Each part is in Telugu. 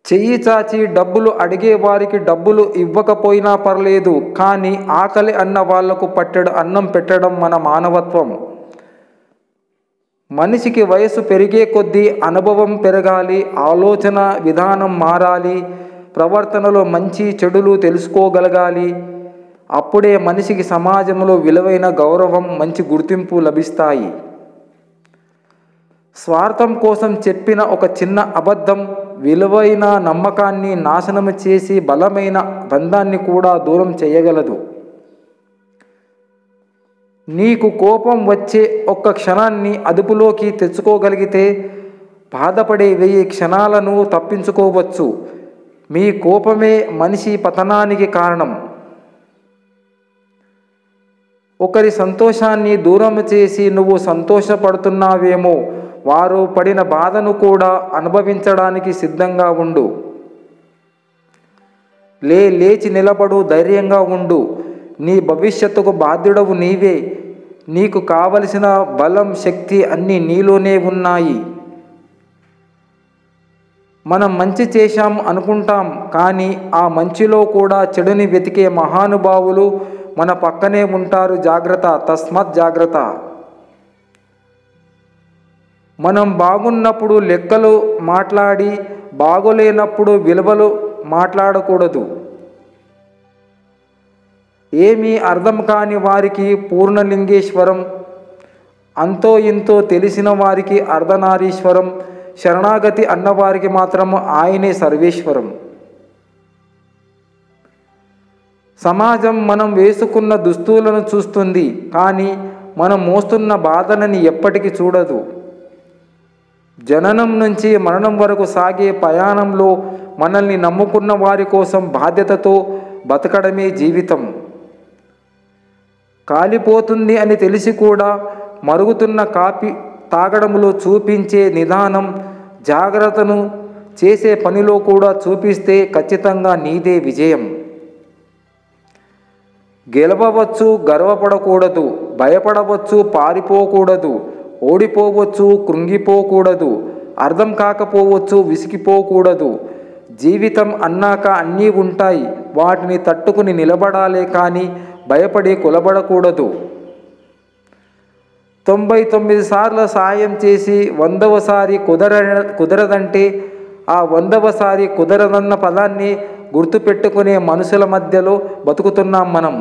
చెయ్యి చాచి డబ్బులు అడిగే వారికి డబ్బులు ఇవ్వకపోయినా పర్లేదు కానీ ఆకలి అన్న వాళ్లకు పట్టెడు అన్నం పెట్టడం మన మానవత్వం మనిషికి వయసు పెరిగే కొద్దీ అనుభవం పెరగాలి ఆలోచన విధానం మారాలి ప్రవర్తనలో మంచి చెడులు తెలుసుకోగలగాలి అప్పుడే మనిషికి సమాజంలో విలువైన గౌరవం మంచి గుర్తింపు లభిస్తాయి స్వార్థం కోసం చెప్పిన ఒక చిన్న అబద్ధం విలువైన నమ్మకాన్ని నాశనం చేసి బలమైన బంధాన్ని కూడా దూరం చేయగలదు నీకు కోపం వచ్చే ఒక్క క్షణాన్ని అదుపులోకి తెచ్చుకోగలిగితే బాధపడే వెయ్యి క్షణాలను తప్పించుకోవచ్చు మీ కోపమే మనిషి పతనానికి కారణం ఒకరి సంతోషాన్ని దూరం చేసి నువ్వు సంతోషపడుతున్నావేమో వారు పడిన బాధను కూడా అనుభవించడానికి సిద్ధంగా ఉండు లే లేచి నిలబడు ధైర్యంగా ఉండు నీ భవిష్యత్తుకు బాధ్యుడవు నీవే నీకు కావలసిన బలం శక్తి అన్నీ నీలోనే ఉన్నాయి మనం మంచి చేశాం అనుకుంటాం కానీ ఆ మంచిలో కూడా చెడుని వెతికే మహానుభావులు మన పక్కనే ఉంటారు జాగ్రత్త తస్మత్ జాగ్రత్త మనం బాగున్నప్పుడు లెక్కలు మాట్లాడి బాగోలేనప్పుడు విలువలు మాట్లాడకూడదు ఏమీ అర్థం కాని వారికి పూర్ణలింగేశ్వరం అంతో ఇంతో తెలిసిన వారికి అర్ధనారీశ్వరం శరణాగతి అన్నవారికి మాత్రం ఆయనే సర్వేశ్వరం సమాజం మనం వేసుకున్న దుస్తులను చూస్తుంది కానీ మనం మోస్తున్న బాధలని ఎప్పటికీ చూడదు జననం నుంచి మరణం వరకు సాగే ప్రయాణంలో మనల్ని నమ్ముకున్న వారి కోసం బాధ్యతతో బతకడమే జీవితం కాలిపోతుంది అని తెలిసి కూడా మరుగుతున్న కాపీ తాగడంలో చూపించే నిదానం జాగ్రత్తను చేసే పనిలో కూడా చూపిస్తే ఖచ్చితంగా నీదే విజయం గెలవవచ్చు గర్వపడకూడదు భయపడవచ్చు పారిపోకూడదు ఓడిపోవచ్చు కృంగిపోకూడదు అర్థం కాకపోవచ్చు విసిగిపోకూడదు జీవితం అన్నాక అన్నీ ఉంటాయి వాటిని తట్టుకుని నిలబడాలే కానీ భయపడి కులబడకూడదు తొంభై తొమ్మిది సార్లు సాయం చేసి వందవసారి కుదర కుదరదంటే ఆ వందవసారి కుదరదన్న పదాన్ని గుర్తుపెట్టుకునే మనుషుల మధ్యలో బతుకుతున్నాం మనం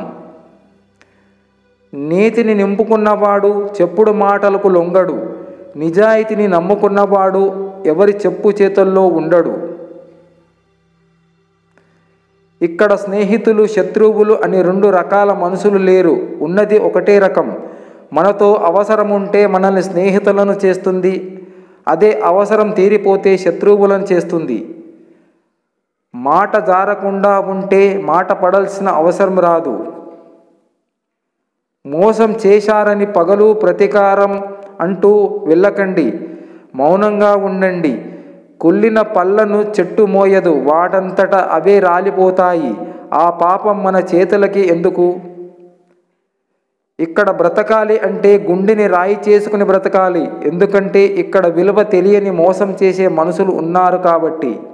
నీతిని నింపుకున్నవాడు చెప్పుడు మాటలకు లొంగడు నిజాయితీని నమ్ముకున్నవాడు ఎవరి చెప్పు చేతుల్లో ఉండడు ఇక్కడ స్నేహితులు శత్రువులు అని రెండు రకాల మనుషులు లేరు ఉన్నది ఒకటే రకం మనతో అవసరం ఉంటే మనల్ని స్నేహితులను చేస్తుంది అదే అవసరం తీరిపోతే శత్రువులను చేస్తుంది మాట జారకుండా ఉంటే మాట పడాల్సిన అవసరం రాదు మోసం చేశారని పగలు ప్రతీకారం అంటూ వెళ్ళకండి మౌనంగా ఉండండి కుళ్ళిన పళ్ళను చెట్టు మోయదు వాటంతట అవే రాలిపోతాయి ఆ పాపం మన చేతులకి ఎందుకు ఇక్కడ బ్రతకాలి అంటే గుండెని రాయి చేసుకుని బ్రతకాలి ఎందుకంటే ఇక్కడ విలువ తెలియని మోసం చేసే మనుషులు ఉన్నారు కాబట్టి